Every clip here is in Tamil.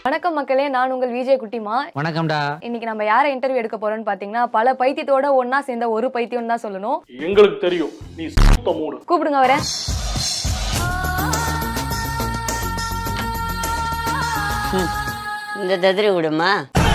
வணக்கம் மக்களே நான் உங்கள் விஜய் குட்டிமா வணக்கம்டா இன்னைக்கு நம்ம யாரை இன்டர்வியூ எடுக்க போறோம்னு பாத்தீங்கன்னா பல பைத்தியத்தோட ஒண்ணா சேர்ந்த ஒரு பைத்தியம் தான் சொல்லணும் எங்களுக்கு தெரியும் நீ சுத்த மூடு கூப்பிடுங்க வரேன் இந்த ததிரி விடுமா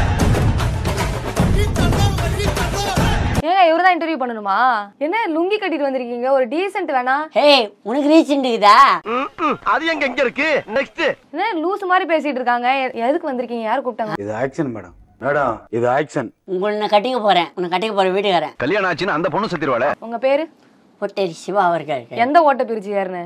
ஏங்க இவர்தான் இன்டர்வியூ பண்ணணுமா என்ன லுங்கி கட்டிட்டு வந்திருக்கீங்க ஒரு டீசென்ட் வேணா ஹே உனக்கு ரீசெண்ட் இருக்குதா அது எங்க எங்க இருக்கு நெக்ஸ்ட் என்ன லூஸ் மாதிரி பேசிட்டு இருக்காங்க எ- எதுக்கு வந்திருக்கீங்க யார் கூப்பிட்டாங்க இது ஆக்ஷன் மேடம் மேடம் இது ஆக்ஷன் உங்களை நான் கட்டிக்க போறேன் உன்னை கட்டிக்க போற வீட்டுக்காரன் கல்யாணம் ஆச்சுன்னு அந்த பொண்ணு செத்துருவாள உங்க பேரு பொட்டேரி சிவா அவர்கள் எந்த ஓட்ட பிரிச்சு யாருன்னு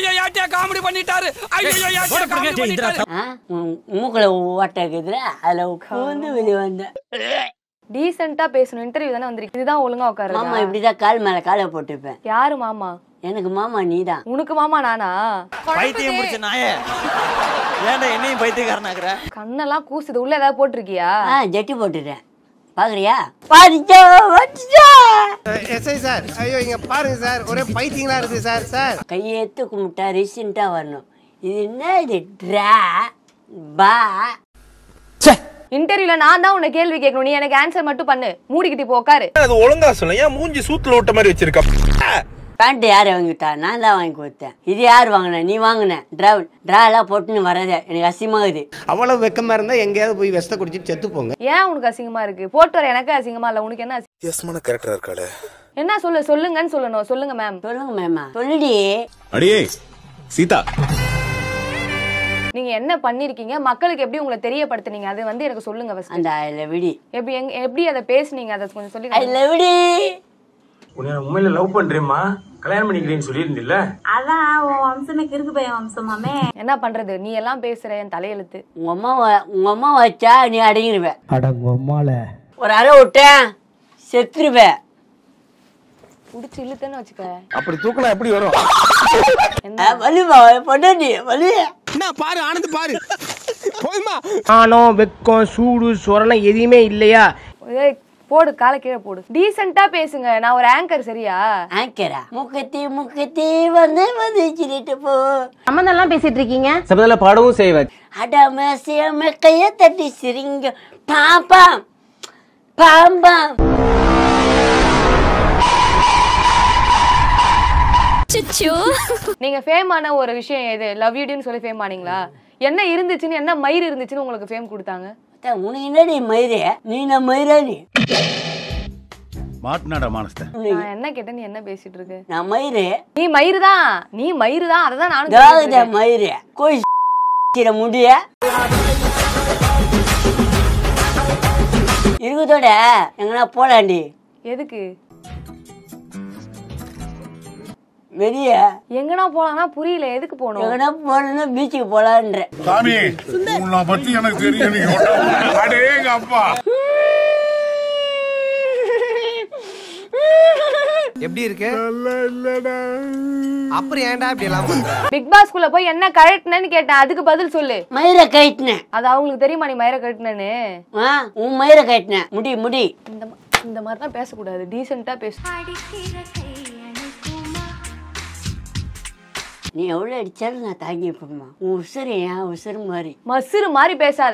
ஆ, உன் மூக்குல ஓட்ட இருக்குதுல அதுல பூந்து வெளியே வந்தேன் டீசெண்டா பேசணும் இன்டர்வியூ தானே வந்திருக்கு இதுதான் ஒழுங்கா மாமா உட்காரு இப்படிதான் கால் மேல காலை போட்டுப்பேன் யாரு மாமா எனக்கு மாமா நீதான் உனக்கு மாமா நானா பைத்தியம் பிடிச்ச நாயே ஏன்டா என்னையும் பைத்தியக்காரனாக்குற கண்ணெல்லாம் கூசுது உள்ள ஏதாவது போட்டிருக்கியா ஆ ஜட்டி போட்டுட்டேன் பாக்குறியா பாரிச்சோ வச்சோ எஸ்ஐ சார் ஐயோ இங்க பாருங்க சார் ஒரே பைத்தியங்களா இருக்கு சார் சார் கையெத்து கும்பிட்டா ரீசெண்டா வரணும் இது என்ன இது ட்ரா பா இன்டர்வியூல நான் தான் உன்னை கேள்வி கேட்கணும் நீ எனக்கு ஆன்சர் மட்டும் பண்ணு மூடிக்கிட்டு இப்போ உட்காரு அது ஒழுங்கா சொல்ல ஏன் மூஞ்சி சூத்துல ஓட்ட மாதிரி வச்சிருக்க பேண்ட் யார் வாங்கிட்டா நான் தான் வாங்கி கொடுத்தேன் இது யார் வாங்கின நீ வாங்கின ட்ரா ட்ரா எல்லாம் போட்டுன்னு வரதே எனக்கு அசிமாகுது அவ்வளவு வெக்கமா இருந்தா எங்கேயாவது போய் விஷத்தை குடிச்சிட்டு செத்து போங்க ஏன் உனக்கு அசிங்கமா இருக்கு போட்டு வர எனக்கு அசிங்கமா இல்ல உனக்கு என்ன அசிங்கம்? எஸ்மான கேரக்டரா இருக்காளே என்ன சொல்லு சொல்லுங்கன்னு சொல்லணும் சொல்லுங்க மேம் சொல்லுங்க மேமா சொல்லுடி அடியே சீதா நீங்க என்ன பண்ணிருக்கீங்க மக்களுக்கு எப்படி உங்களை தெரியப்படுத்துனீங்க அது வந்து எனக்கு சொல்லுங்க ஃபர்ஸ்ட் அந்த ஐ லவ்டி எப்படி எங்க எப்படி அதை பேசுனீங்க அதை கொஞ்சம் சொல்லி ஐ லவ்டி உன்னை உண்மையில லவ் பண்றேம்மா கல்யாணம் பண்ணிக்கிறேன்னு சொல்லியிருந்தில்ல அதான் உன் வம்சமே கிறுக்கு பையன் வம்சமாமே என்ன பண்றது நீ எல்லாம் பேசுற என் தலையெழுத்து உங்க அம்மா வ- உங்க அம்மா வச்சா நீ அடங்கிருவ அடங்கம்மால ஒரு அறை விட்டேன் செத்துருவ புடிச்சு இழுத்தேன்னு வச்சுக்க அப்படி தூக்கினா எப்படி வரும் வலுவா பொண்டாட்டி வலு என்ன பாரு ஆனந்த் பாரு போதுமா ஆனோ வெக்கம் சூடு சொரணம் எதுவுமே இல்லையா ஏய், போடு காலை கீழே போடு டீசெண்டா பேசுங்க நான் ஒரு ஆங்கர் சரியா ஆங்கரா முக்கத்தி முக்கத்தி வந்து வந்து சொல்லிட்டு போ சம்மந்தெல்லாம் பேசிட்டு இருக்கீங்க சபதல பாடவும் செய்வேன் அடாம சேம கைய தட்டி சிரிங்க பாம்பம் பாம்பம் நீங்க ஃபேம் ஆன ஒரு விஷயம் எது லவ் யூடின்னு சொல்லி ஃபேம் ஆனீங்களா என்ன இருந்துச்சுன்னு என்ன மயிர் இருந்துச்சுன்னு உங்களுக்கு ஃபேம் கொடுத்தாங்க அதான் உனக்கு என்னடி மயிரே நீ நான் மயிரா நீ மாட்டினாடா மானஸ்த நான் என்ன கேட்டேன் நீ என்ன பேசிட்டு இருக்க நான் மயிறு நீ மயிறு தான் நீ மயிறு தான் அதை தான் நானும் தாகுத சொல்லிட்டு இருக்கேன். மயிறு கோய் சிற முடிய இருக்கதோட எங்கனா போலாண்டி எதுக்கு வெளிய எங்கனா போலாம்னா புரியல எதுக்கு போகணும் எங்கனா போனா பீச்சுக்கு போலான்ற சாமி உன்னை பத்தி எனக்கு தெரியும் நீங்க அடேங்க அப்பா எப்படி இருக்கு அப்புறம் ஏன்டா இப்படி எல்லாம் பண்ற பிக் பாஸ்குள்ள போய் என்ன கழட்டினேன்னு கேட்டேன் அதுக்கு பதில் சொல்லு மயிரை கட்டினேன் அது அவங்களுக்கு தெரியுமா நீ மயிரை கழட்டினேன்னு ஆ உன் மயிரை கட்டினேன் முடி முடி இந்த மா- இந்த மாதிரிலாம் பேசக்கூடாது டீசெண்டா பேசு நீ எவ்வளவு அடிச்சாலும் நான் தாங்கிப்பேம்மா உன் உசுறு என் உசுறு மாதிரி மசுறு மாதிரி பேசாத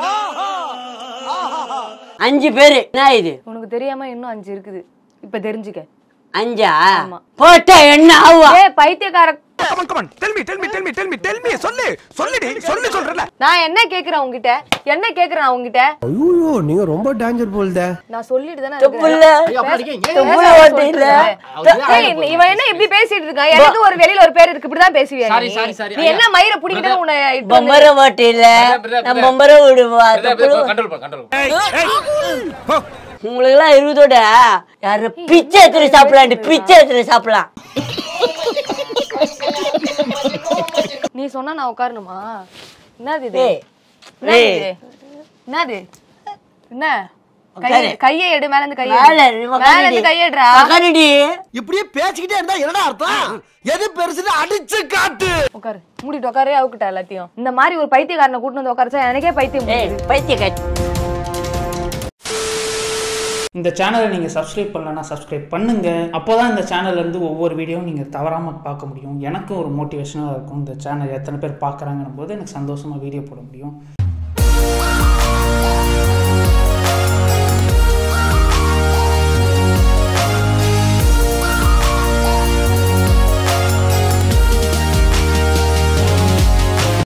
அஞ்சு பேரு என்ன இது உனக்கு தெரியாம இன்னும் அஞ்சு இருக்குது இப்ப தெரிஞ்சுக்க அஞ்சா ஆமா. போட்டா என்ன ஆவா ஏ பைத்தியக்கார come on come on tell me tell me tell me tell me tell me சொல்லு சொல்லுடி சொல்லு சொல்றல நான் என்ன கேக்குறேன் உங்ககிட்ட என்ன கேக்குறேன் நான் உங்ககிட்ட ஐயோ நீங்க ரொம்ப டேஞ்சர் போல்த நான் சொல்லிட்டு தானே துப்புல துப்புல ஓட்டு இல்ல இவன் என்ன இப்படி பேசிட்டு இருக்கான் எனக்கு ஒரு வெளியில ஒரு பேர் இருக்கு இப்படிதான் பேசுவியா நீ? நீ என்ன மயிரை புடிக்கிட்டு உன்னை இட்டு வந்து- பொம்பரை ஓட்டு இல்ல நான் பொம்பரை விடுவா உங்களுக்கு எல்லாம் இருக்குதோட யாரு பிச்சை எடுத்துட்டு சாப்பிடலாம் பிச்சை எடுத்துட்டு சாப்பிடலாம் நீ சொன்னா நான் உட்காரணுமா என்னது இது ஏய், என்னது ஏய். இது? என்னது என்ன உட்காரு. கையை- கையை எடு மேல இருந்து கையை மேல எடு. இரு, மேல உக்காருடி. இருந்து கையெடுறா உக்காருடி. இப்படியே பேசிக்கிட்டே இருந்தா என்னடா அர்த்தம் எது பெருசுன்னு அடிச்சு காட்டு உட்காரு மூடிட்டு உட்காரு அவுக்கிட்ட எல்லாத்தையும் இந்த மாதிரி ஒரு பைத்தியக்காரனை கூட்டு வந்து உட்காரச்சா எனக்கே பைத்தியம் ஏய், பிடிக்குது. பைத்தியக்காரி இந்த சேனலை நீங்கள் சப்ஸ்கிரைப் பண்ணலன்னா சப்ஸ்கிரைப் பண்ணுங்கள் அப்போ தான் இந்த சேனல்லேருந்து ஒவ்வொரு வீடியோவும் நீங்கள் தவறாமல் பார்க்க முடியும் எனக்கும் ஒரு மோட்டிவேஷனாக இருக்கும் இந்த சேனல் எத்தனை பேர் பார்க்குறாங்கன்னும் போது எனக்கு சந்தோஷமாக வீடியோ போட முடியும்